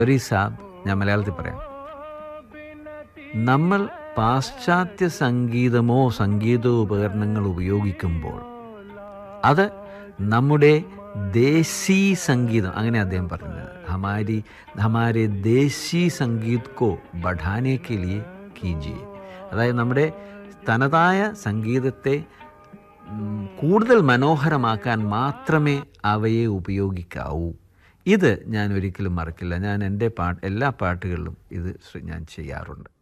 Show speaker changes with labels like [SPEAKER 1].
[SPEAKER 1] ഒരു സാബ് ഞാൻ മലയാളത്തിൽ പറയാം നമ്മൾ പാശ്ചാത്യ സംഗീതമോ സംഗീതോപകരണങ്ങൾ ഉപയോഗിക്കുമ്പോൾ അത് നമ്മുടെ ദേശീ സംഗീതം അങ്ങനെ അദ്ദേഹം പറഞ്ഞത് ഹമാരി ഹമാരെ ദേശീ സംഗീത് കോ പഠാനെ കെ ലിയെ കീജിയെ അതായത് നമ്മുടെ തനതായ സംഗീതത്തെ ഉം, കൂടുതൽ മനോഹരമാക്കാൻ മാത്രമേ അവയെ ഉപയോഗിക്കാവൂ ഇത് ഞാൻ ഒരിക്കലും മറക്കില്ല ഞാൻ എൻ്റെ പാട്ട് എല്ലാ പാട്ടുകളിലും ഇത് ശ്ര- ഞാൻ ചെയ്യാറുണ്ട്